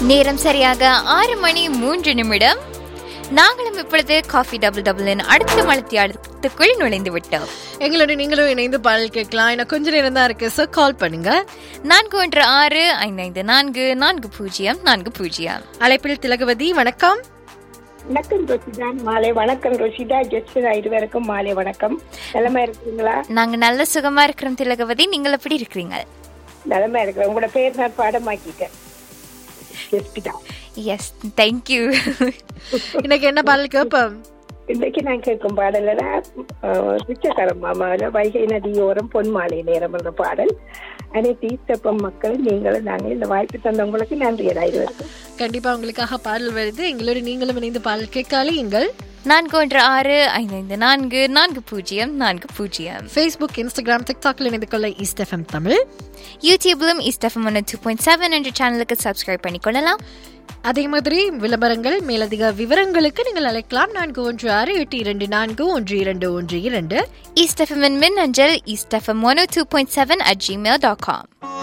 நேரம் சரியாக ஆறு மணி மூன்று நிமிடம் நாங்களும் இப்பொழுது காஃபி டபுள் டபுளின் அடுத்த மலத்தியாளத்துக்குள் நுழைந்து விட்டோம் எங்களோட நீங்களும் இணைந்து பாடல் கேட்கலாம் இன்னும் கொஞ்ச நேரம் தான் இருக்கு சார் கால் பண்ணுங்க நான்கு ஒன்று ஆறு ஐந்து ஐந்து நான்கு நான்கு பூஜ்ஜியம் நான்கு பூஜ்ஜியம் அழைப்பில் திலகவதி வணக்கம் வணக்கம் ரோஷிதா மாலை வணக்கம் ரோஷிதா ஜெஸ்டிதா இருவருக்கும் மாலை வணக்கம் நிலமா இருக்கிறீங்களா நாங்க நல்ல சுகமா இருக்கிறோம் திலகவதி நீங்கள் எப்படி இருக்கிறீங்க நிலமா இருக்கிறேன் உங்களோட பேர் நான் பாடமாக்கிட்டேன் ஜெஸ்டிதா எஸ் தேங்க்யூ இன்னைக்கு என்ன பாடல் கேட்போம் இன்றைக்கு நான் கேட்கும் பாடல பிச்சைக்காரன் மாமாவில் வைகை நதியோரம் பொன் மாலை நேரம் என்ற பாடல் அனைத்து ஈஸ்டப்பம் மக்கள் நீங்களும் நாங்கள் இந்த வாய்ப்பு தந்தவங்களுக்கு நன்றி இருவருக்கும் கண்டிப்பா உங்களுக்காக பாடல் வருது எங்களோட நீங்களும் இணைந்து பாடல் கேட்காலே எங்கள் நான்கு ஒன்று ஆறு ஐந்து ஐந்து நான்கு நான்கு பூஜ்ஜியம் நான்கு பூஜ்ஜியம் ஃபேஸ்புக் இன்ஸ்டாகிராம் டிக்டாக்ல இணைந்து கொள்ள ஈஸ்ட் எஃப்எம் தமிழ் யூடியூப்லும் இஸ்டஃபம் ஒன்று டூ பாயிண்ட் செவன் என்ற சேனலுக்கு சப்ஸ்கிரைப் பண்ணிக்கொள்ளலாம் அதே மாதிரி விளம்பரங்கள் மேலதிக விவரங்களுக்கு நீங்கள் அழைக்கலாம் நான்கு ஒன்று ஆறு எட்டு இரண்டு நான்கு ஒன்று இரண்டு ஒன்று இரண்டு ஈஸ்டஃபமின் மின் அஞ்சல் East FM one two point seven at Gmail dot com